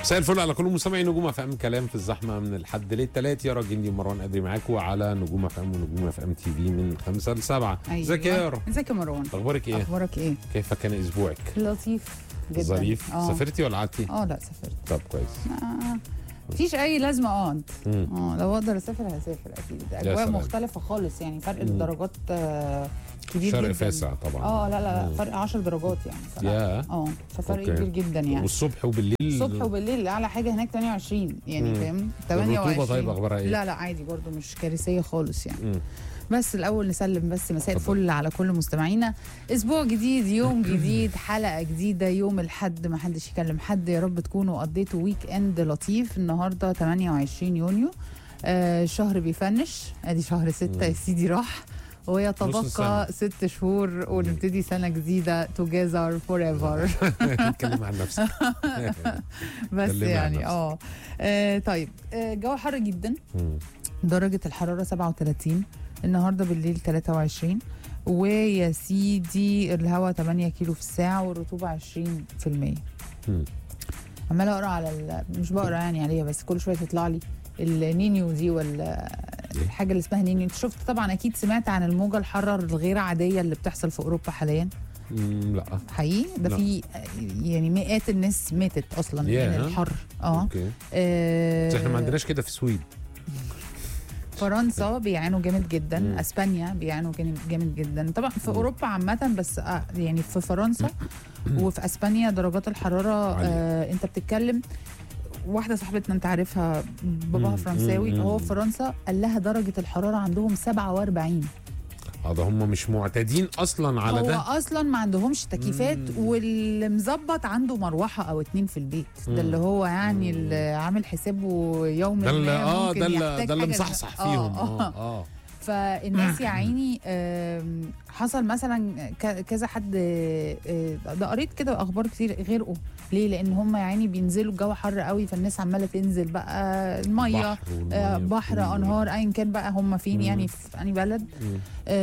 مساء الفل على كل مستمعي نجوم اف ام كلام في الزحمه من الحد للتلات يا راجل دي مروان قدري معاكم على نجوم اف ام ونجوم اف ام تي في من خمسة لسبعة ازيك يا يارا ازيك يا مروان اخبارك ايه اخبارك ايه كيف كان اسبوعك لطيف جدا ظريف اه سافرتي ولا قعدتي اه لا سافرت طب كويس آه. مفيش اي لازمه اقعد مم. اه لو اقدر اسافر هسافر اكيد يا اجواء سلام. مختلفه خالص يعني فرق مم. الدرجات آه كبير شرق جدا فاسع طبعا اه لا لا مم. لا فرق 10 درجات يعني صراحة. يا اه ففرق أوكي. كبير جدا يعني والصبح وبالليل الصبح وبالليل اعلى حاجه هناك 28 يعني مم. فاهم الرطوبه 28 طيب اخبارها ايه لا لا عادي برضو مش كارثيه خالص يعني مم. بس الاول نسلم بس مساء اتفضل. الفل على كل مستمعينا اسبوع جديد يوم جديد حلقه جديده يوم الحد ما حدش يكلم حد يا رب تكونوا قضيتوا ويك اند لطيف النهارده 28 يونيو آه الشهر بيفنش ادي شهر 6 يا سيدي راح نص ويتبقى السنة. ست شهور ونبتدي سنه جديده توجذر فور ايفر اتكلم عن نفسك بس كلمي عن يعني نفسك. اه آه، طيب آه، جو حر جدا مم. درجة الحرارة 37 النهاردة بالليل 23 ويا سيدي الهواء 8 كيلو في الساعة والرطوبة 20% مم. عمالة اقرا على ال... مش بقرا يعني عليها بس كل شوية تطلع لي النينيو دي ولا الحاجة اللي اسمها نينيو انت شفت طبعا اكيد سمعت عن الموجة الحارة الغير عادية اللي بتحصل في اوروبا حاليا مم. لا حقيقي ده لا. في يعني مئات الناس ماتت اصلا من ياه. الحر اه اوكي آه، بس احنا ما عندناش كده في السويد فرنسا بيعانوا جامد جدا مم. اسبانيا بيعانوا جامد- جامد جدا طبعا في مم. اوروبا عامه بس آه يعني في فرنسا وفي اسبانيا درجات الحراره عالية. آه انت بتتكلم واحده صاحبتنا انت عارفها باباها مم. فرنساوي مم. هو في فرنسا قال لها درجه الحراره عندهم 47 اه ده هم مش معتادين اصلا على هو ده اصلا ما عندهمش تكييفات مم. واللي مظبط عنده مروحه او اتنين في البيت مم. ده اللي هو يعني اللي عامل حسابه يوم ده اللي ما اه ممكن ده اللي يحتاج ده اللي حاجة زي- مصحصح آه، فيهم آه. اه اه فالناس يا عيني آم، حصل مثلا ك- كذا حد آه، ده قريت كده اخبار كتير غرقوا ليه لان هم يا عيني بينزلوا الجو حر قوي فالناس عماله تنزل بقى الميه بحر والمية آه، وكل بحر دول. انهار ايا كان بقى هم فين مم. يعني في انهي بلد مم.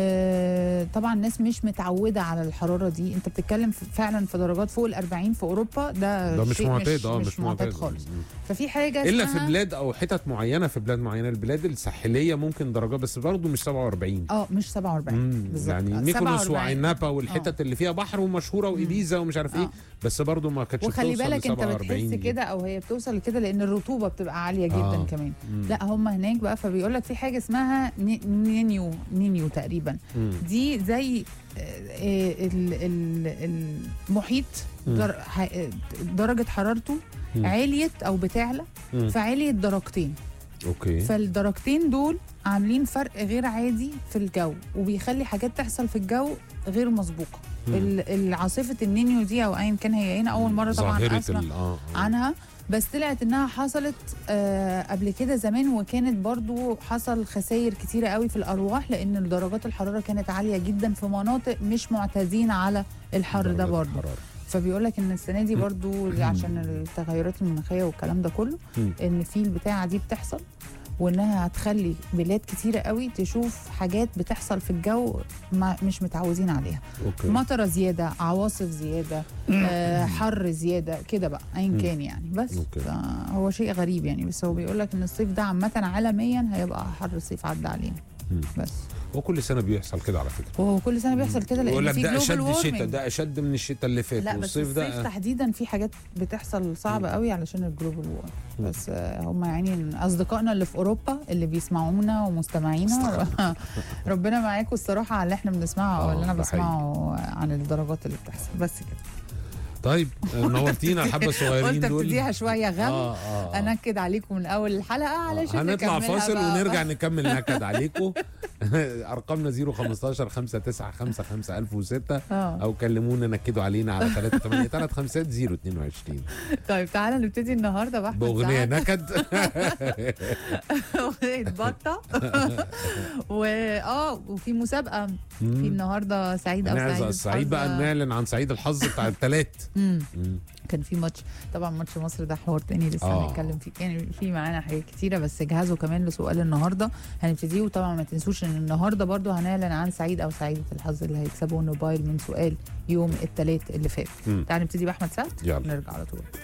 آه، طبعا الناس مش متعوده على الحراره دي انت بتتكلم في- فعلا في درجات فوق ال 40 في اوروبا ده, ده مش شيء معتاد اه مش, مش معتاد معتاد خالص مم. ففي حاجه الا في اسمها- بلاد او حتت معينه في بلاد معينه البلاد الساحليه ممكن درجات بس برضه مش 47 اه مش 47 مم. بالظبط يعني آه، ميكونوس 47. وعنابه والحتت اللي فيها بحر ومشهوره وايبيزا ومش عارف ايه آه. بس برضه ما كانتش وخلي بتوصل بالك ل انت 47 بتحس دي. كده او هي بتوصل لكده لان الرطوبه بتبقى عاليه جدا آه. آه. كمان مم. لا هم هناك بقى فبيقول لك في حاجه اسمها ني- نينيو نينيو تقريبا مم. دي زي آه، آه، ال- ال- المحيط مم. در- ح- درجه حرارته مم. عليت او بتعلى مم. فعليت درجتين اوكي فالدرجتين دول عاملين فرق غير عادي في الجو وبيخلي حاجات تحصل في الجو غير مسبوقه مم. ال- العاصفه النينيو دي او ايا كان هي هنا اول مره طبعا ظاهره اسمع ال- اه آه. عنها بس طلعت انها حصلت آه قبل كده زمان وكانت برضو حصل خسائر كتيره قوي في الارواح لان درجات الحراره كانت عاليه جدا في مناطق مش معتادين على الحر ده درجات برضو الحرارة. فبيقول لك ان السنه دي برضو عشان التغيرات المناخيه والكلام ده كله مم. ان في البتاعه دي بتحصل وانها هتخلي بلاد كتيره قوي تشوف حاجات بتحصل في الجو ما مش متعودين عليها اوكي مطره زياده عواصف زياده آه حر زياده كده بقى ايا مم. كان يعني بس أوكي. هو شيء غريب يعني بس هو بيقول لك ان الصيف ده عامه عالميا هيبقى حر الصيف عدى علينا مم. بس هو كل سنه بيحصل كده على فكره وهو كل سنه بيحصل كده يقول لان لك في ده اشد جلوبال شتاء وورمنج ده اشد من الشتاء اللي فات لا بس والصيف الصيف ده تحديدا في حاجات بتحصل صعبه قوي علشان الجلوبال وور مم. بس آه، هم يعني اصدقائنا اللي في اوروبا اللي بيسمعونا ومستمعينا ربنا معاكم الصراحه على اللي احنا بنسمعه او آه، اللي انا ده حقيقي. بسمعه عن الدرجات اللي بتحصل بس كده طيب نورتينا الحبه الصغيرين قلت دول ابتديها شويه غم اه اه آه. انكد عليكم من اول الحلقه علشان هنطلع نكملها فاصل بقى. ونرجع نكمل نكد عليكم ارقامنا 015 595 1006 اه او كلمونا نكدوا علينا على 383 022 طيب تعالى نبتدي النهارده بقى باغنيه نكد اغنيه بطه واه وفي مسابقه في مم. النهارده سعيد او نعزة سعيد السعيد بقى الحظ. نعلن عن سعيد الحظ بتاع الثلاث مم. كان في ماتش طبعا ماتش مصر ده حوار تاني لسه آه. هنتكلم فيه يعني في معانا حاجات كتيره بس جهزوا كمان لسؤال النهارده هنبتديه وطبعا ما تنسوش ان النهارده برضو هنعلن عن سعيد او سعيده الحظ اللي هيكسبوا الموبايل من سؤال يوم الثلاث اللي فات مم. تعال نبتدي باحمد سعد يلا نرجع على طول